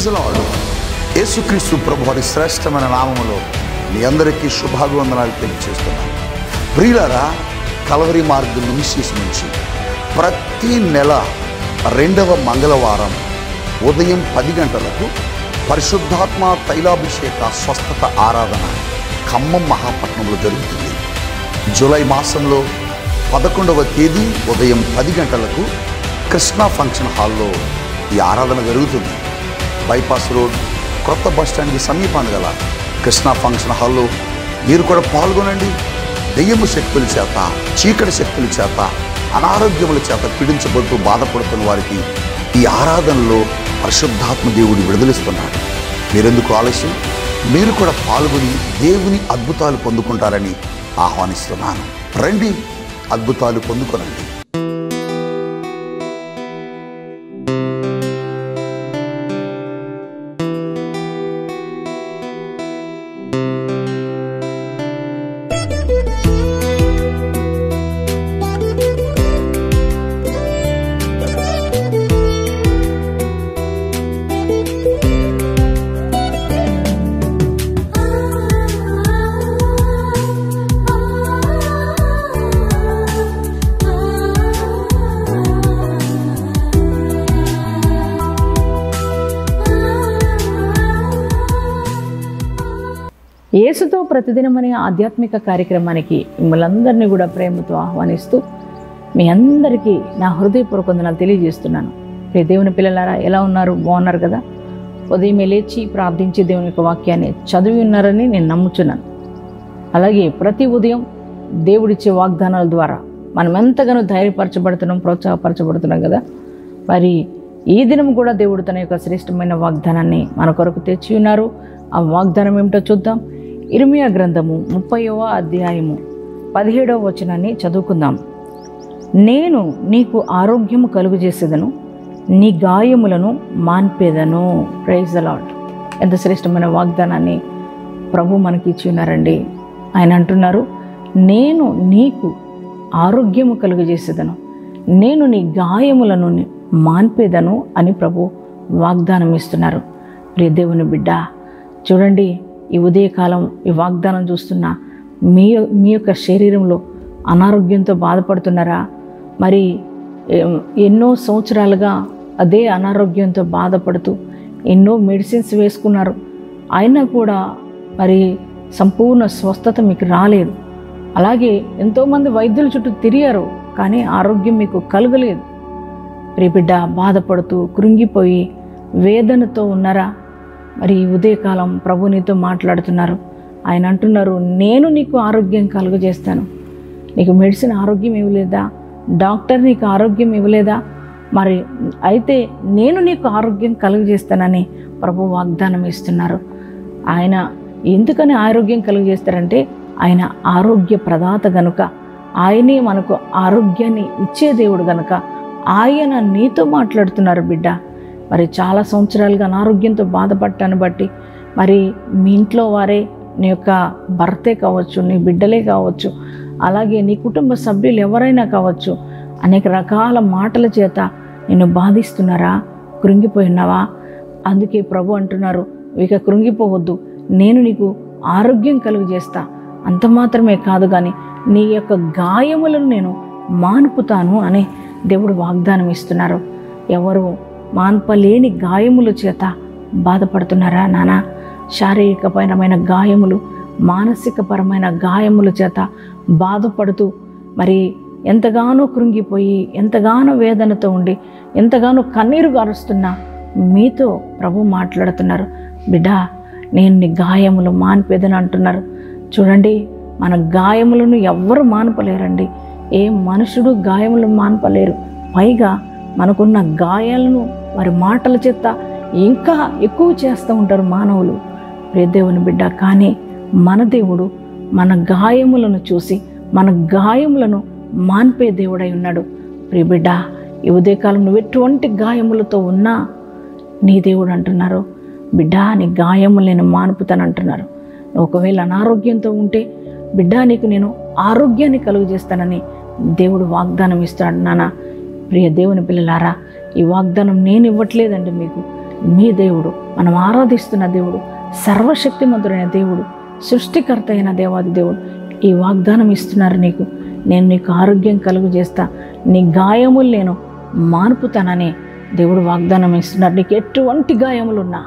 praise లాడు యేసుక్రీస్తు ప్రభు వారి శ్రేష్టమైన నామములో మీ అందరికీ శుభాభివందనాలు తెలియజేస్తున్నాను ప్రియులారా కలవరి మార్గం మినిస్ట్రీస్ నుంచి ప్రతి నెల రెండవ మంగళవారం ఉదయం పది గంటలకు పరిశుద్ధాత్మ తైలాభిషేక స్వస్థత ఆరాధన ఖమ్మం మహాపట్నంలో జరుగుతుంది జూలై మాసంలో పదకొండవ తేదీ ఉదయం పది గంటలకు కృష్ణా ఫంక్షన్ హాల్లో ఈ ఆరాధన జరుగుతుంది బైపాస్ రోడ్ కొత్త బస్ స్టాండ్కి సమీపాన గల కృష్ణా ఫంక్షన్ హాల్లో మీరు కూడా పాల్గొనండి దెయ్యము శక్తుల చేత చీకటి శక్తుల చేత అనారోగ్యముల చేత పీడించబడుతూ బాధపడుతున్న వారికి ఈ ఆరాధనలో పరిశుద్ధాత్మ దేవుడు విడుదలిస్తున్నాడు మీరెందుకు ఆలస్యం మీరు కూడా పాల్గొని దేవుని అద్భుతాలు పొందుకుంటారని ఆహ్వానిస్తున్నాను రండి అద్భుతాలు పొందుకొనండి యేసుతో ప్రతిదినం అనే ఆధ్యాత్మిక కార్యక్రమానికి మిమ్మల్ందరినీ కూడా ప్రేమతో ఆహ్వానిస్తూ మీ అందరికీ నా హృదయపూర్వక వందనాలు తెలియజేస్తున్నాను ప్రియ దేవుని పిల్లలారా ఎలా ఉన్నారు బాగున్నారు కదా ఉదయమే లేచి ప్రార్థించి దేవుని యొక్క వాక్యాన్ని చదివి ఉన్నారని నేను నమ్ముచున్నాను అలాగే ప్రతి ఉదయం దేవుడిచ్చే వాగ్దానాల ద్వారా మనం ఎంతగానో ధైర్యపరచబడుతున్నాం ప్రోత్సాహపరచబడుతున్నాం కదా మరి ఈ దినం కూడా దేవుడు తన యొక్క శ్రేష్టమైన వాగ్దానాన్ని మన కొరకు తెచ్చి ఉన్నారు ఆ వాగ్దానం ఏమిటో చూద్దాం ఇర్మియా గ్రంథము ముప్పైవ అధ్యాయము పదిహేడవ వచనాన్ని చదువుకుందాం నేను నీకు ఆరోగ్యము కలుగు చేసేదను నీ గాయములను మాన్పేదను ప్రైజ్ అలాడ్ ఎంత శ్రేష్టమైన వాగ్దానాన్ని ప్రభు మనకి ఇచ్చి ఉన్నారండి ఆయన అంటున్నారు నేను నీకు ఆరోగ్యము కలుగజేసేదను నేను నీ గాయములను మాన్పేదను అని ప్రభు వాగ్దానం ఇస్తున్నారు ప్రియ దేవుని బిడ్డ చూడండి ఈ ఉదయకాలం ఈ వాగ్దానం చూస్తున్న మీ మీ యొక్క శరీరంలో అనారోగ్యంతో బాధపడుతున్నారా మరి ఎం- ఎన్నో సంవత్సరాలుగా అదే అనారోగ్యంతో బాధపడుతూ ఎన్నో మెడిసిన్స్ వేసుకున్నారు అయినా కూడా మరి సంపూర్ణ స్వస్థత మీకు రాలేదు అలాగే ఎంతోమంది వైద్యుల చుట్టూ తిరిగారు కానీ ఆరోగ్యం మీకు కలగలేదు ప్రియబిడ్డ బాధపడుతూ కృంగిపోయి వేదనతో ఉన్నారా మరి ఈ ఉదయకాలం ప్రభు నీతో మాట్లాడుతున్నారు ఆయన అంటున్నారు నేను నీకు ఆరోగ్యం కలుగజేస్తాను నీకు మెడిసిన్ ఆరోగ్యం ఇవ్వలేదా డాక్టర్ నీకు ఆరోగ్యం ఇవ్వలేదా మరి అయితే నేను నీకు ఆరోగ్యం కలుగజేస్తానని ప్రభు వాగ్దానం ఇస్తున్నారు ఆయన ఎందుకని ఆరోగ్యం కలుగజేస్తారంటే ఆయన ఆరోగ్య ప్రదాత గనుక ఆయనే మనకు ఆరోగ్యాన్ని ఇచ్చే దేవుడు గనుక ఆయన నీతో మాట్లాడుతున్నారు బిడ్డ మరి చాలా సంవత్సరాలుగా అనారోగ్యంతో బాధపడ్డాను బట్టి మరి మీ ఇంట్లో వారే నీ యొక్క భర్తే కావచ్చు నీ బిడ్డలే కావచ్చు అలాగే నీ కుటుంబ సభ్యులు ఎవరైనా కావచ్చు అనేక రకాల మాటల చేత నిన్ను బాధిస్తున్నారా కృంగిపోయినావా అందుకే ప్రభు అంటున్నారు ఇక కృంగిపోవద్దు నేను నీకు ఆరోగ్యం కలుగు చేస్తా అంత మాత్రమే కాదు కానీ నీ యొక్క గాయములను నేను మాన్పుతాను అని దేవుడు వాగ్దానం ఇస్తున్నారు ఎవరు మాన్పలేని గాయముల చేత బాధపడుతున్నారా నానా శారీరకపరమైన గాయములు మానసికపరమైన గాయముల చేత బాధపడుతూ మరి ఎంతగానో కృంగిపోయి ఎంతగానో వేదనతో ఉండి ఎంతగానో కన్నీరు గారుస్తున్నా మీతో ప్రభు మాట్లాడుతున్నారు బిడ్డా నేను నీ గాయములు మాన్పేదని అంటున్నారు చూడండి మన గాయములను ఎవ్వరు మాన్పలేరండి ఏ మనుషుడు గాయములు మాన్పలేరు పైగా మనకున్న గాయాలను వారి మాటల చేత ఇంకా ఎక్కువ చేస్తూ ఉంటారు మానవులు ప్రియ దేవుని బిడ్డ కానీ మన దేవుడు మన గాయములను చూసి మన గాయములను మాన్పే దేవుడై ఉన్నాడు ప్రియ బిడ్డ ఈ ఉదయకాలం నువ్వు ఎటువంటి గాయములతో ఉన్నా నీ దేవుడు అంటున్నారు బిడ్డ నీ గాయములు నేను మాన్పుతాను అంటున్నారు నువ్వు ఒకవేళ అనారోగ్యంతో ఉంటే బిడ్డ నీకు నేను ఆరోగ్యాన్ని కలుగు చేస్తానని దేవుడు వాగ్దానం ఇస్తాడు నాన్న ప్రియ దేవుని పిల్లలారా ఈ వాగ్దానం నేను ఇవ్వట్లేదండి మీకు మీ దేవుడు మనం ఆరాధిస్తున్న దేవుడు సర్వశక్తిమంతుడైన దేవుడు సృష్టికర్త అయిన దేవాది దేవుడు ఈ వాగ్దానం ఇస్తున్నారు నీకు నేను నీకు ఆరోగ్యం కలుగు చేస్తా నీ గాయములు నేను మానుపుతానని దేవుడు వాగ్దానం ఇస్తున్నారు నీకు ఎటువంటి గాయములున్నా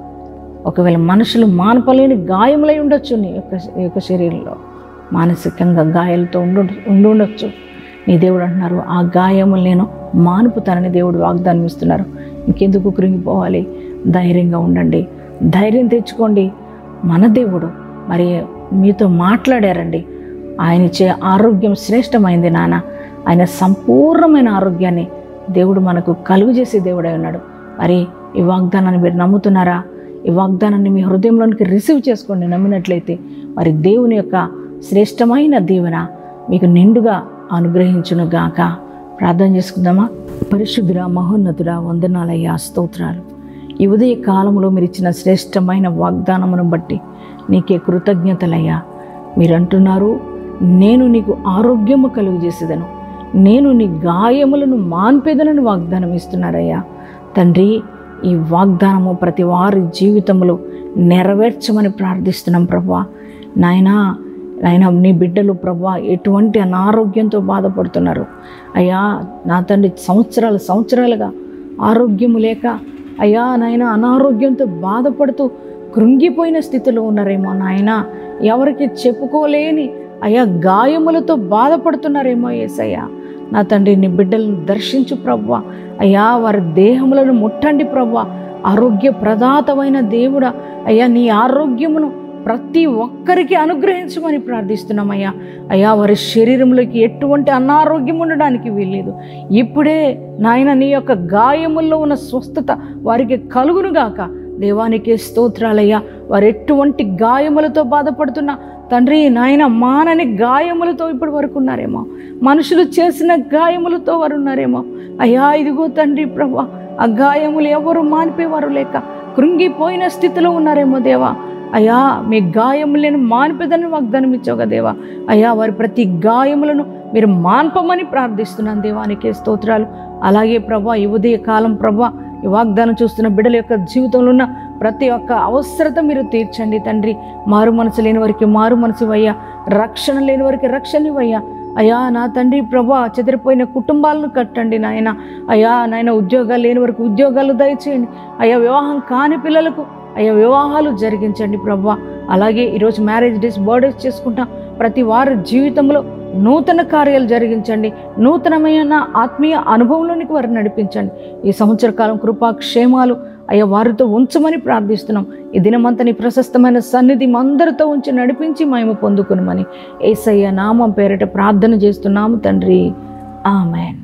ఒకవేళ మనుషులు మానపలేని గాయములై ఉండొచ్చు నీ యొక్క నీ యొక్క శరీరంలో మానసికంగా గాయాలతో ఉండు ఉండి ఉండొచ్చు నీ దేవుడు అంటున్నారు ఆ గాయములు నేను మానుపుతానని దేవుడు వాగ్దానం ఇస్తున్నారు ఇంకెందుకు కృంగిపోవాలి ధైర్యంగా ఉండండి ధైర్యం తెచ్చుకోండి మన దేవుడు మరి మీతో మాట్లాడారండి ఆయన ఇచ్చే ఆరోగ్యం శ్రేష్టమైంది నాన్న ఆయన సంపూర్ణమైన ఆరోగ్యాన్ని దేవుడు మనకు కలుగు చేసే దేవుడై ఉన్నాడు మరి ఈ వాగ్దానాన్ని మీరు నమ్ముతున్నారా ఈ వాగ్దానాన్ని మీ హృదయంలోనికి రిసీవ్ చేసుకోండి నమ్మినట్లయితే మరి దేవుని యొక్క శ్రేష్టమైన దీవెన మీకు నిండుగా అనుగ్రహించును గాక ప్రార్థన చేసుకుందామా పరిశుద్ధుడ మహోన్నతుడ వందనాలయ్యా స్తోత్రాలు ఈ ఉదయ కాలంలో మీరు ఇచ్చిన శ్రేష్టమైన వాగ్దానమును బట్టి నీకే కృతజ్ఞతలయ్యా మీరు అంటున్నారు నేను నీకు ఆరోగ్యము కలుగు చేసేదను నేను నీ గాయములను మాన్పేదనని వాగ్దానం ఇస్తున్నారయ్యా తండ్రి ఈ వాగ్దానము ప్రతి వారి జీవితంలో నెరవేర్చమని ప్రార్థిస్తున్నాం ప్రభా నాయనా నాయన నీ బిడ్డలు ప్రభా ఎటువంటి అనారోగ్యంతో బాధపడుతున్నారు అయ్యా నా తండ్రి సంవత్సరాలు సంవత్సరాలుగా ఆరోగ్యము లేక అయ్యా నాయన అనారోగ్యంతో బాధపడుతూ కృంగిపోయిన స్థితిలో ఉన్నారేమో నాయన ఎవరికి చెప్పుకోలేని అయ్యా గాయములతో బాధపడుతున్నారేమో ఏసయ్యా నా తండ్రి నీ బిడ్డలను దర్శించు ప్రవ్వా అయ్యా వారి దేహములను ముట్టండి ప్రవ్వా ఆరోగ్య ప్రదాతమైన దేవుడా అయ్యా నీ ఆరోగ్యమును ప్రతి ఒక్కరికి అనుగ్రహించమని ప్రార్థిస్తున్నామయ్యా అయ్యా వారి శరీరంలోకి ఎటువంటి అనారోగ్యం ఉండడానికి వీల్లేదు ఇప్పుడే నాయన నీ యొక్క గాయముల్లో ఉన్న స్వస్థత వారికి కలుగునుగాక దేవానికి స్తోత్రాలయ్యా వారు ఎటువంటి గాయములతో బాధపడుతున్నా తండ్రి నాయన మానని గాయములతో ఇప్పటి వరకు ఉన్నారేమో మనుషులు చేసిన గాయములతో వారు ఉన్నారేమో అయ్యా ఇదిగో తండ్రి ప్రభా ఆ గాయములు ఎవరు మానిపేవారు లేక కృంగిపోయిన స్థితిలో ఉన్నారేమో దేవా అయ్యా మీ గాయములను మాన్పేదని వాగ్దానం ఇచ్చావుగా దేవా అయ్యా వారి ప్రతి గాయములను మీరు మాన్పమని ప్రార్థిస్తున్నాను దేవానికి స్తోత్రాలు అలాగే ప్రభా ఈ ఉదయ కాలం ప్రభా ఈ వాగ్దానం చూస్తున్న బిడ్డల యొక్క జీవితంలో ఉన్న ప్రతి ఒక్క అవసరత మీరు తీర్చండి తండ్రి మారు మనసు లేని వారికి మారు మనసు ఇవ్వయ్యా రక్షణ లేని వారికి రక్షణ ఇవ్వయ్యా అయ్యా నా తండ్రి ప్రభా చెదిరిపోయిన కుటుంబాలను కట్టండి నాయన అయ్యా నాయన ఉద్యోగాలు లేని వరకు ఉద్యోగాలు దయచేయండి అయ్యా వివాహం కాని పిల్లలకు అయ్యా వివాహాలు జరిగించండి ప్రభా అలాగే ఈరోజు మ్యారేజ్ డేస్ బర్త్డేస్ చేసుకుంటాం ప్రతి వారి జీవితంలో నూతన కార్యాలు జరిగించండి నూతనమైన ఆత్మీయ అనుభవంలోనికి వారిని నడిపించండి ఈ సంవత్సర కాలం కృపా క్షేమాలు అయ్యా వారితో ఉంచమని ప్రార్థిస్తున్నాం ఈ దినమంతా నీ ప్రశస్తమైన సన్నిధి మా అందరితో ఉంచి నడిపించి మేము పొందుకునమని ఏసయ్య నామం పేరిట ప్రార్థన చేస్తున్నాము తండ్రి ఆమెన్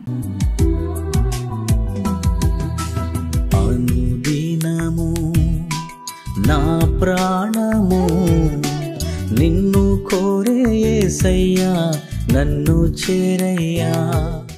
అనుదినము నా ప్రాణము నిన్ను కోరే యేసయ్యా నన్ను చేరయ్యా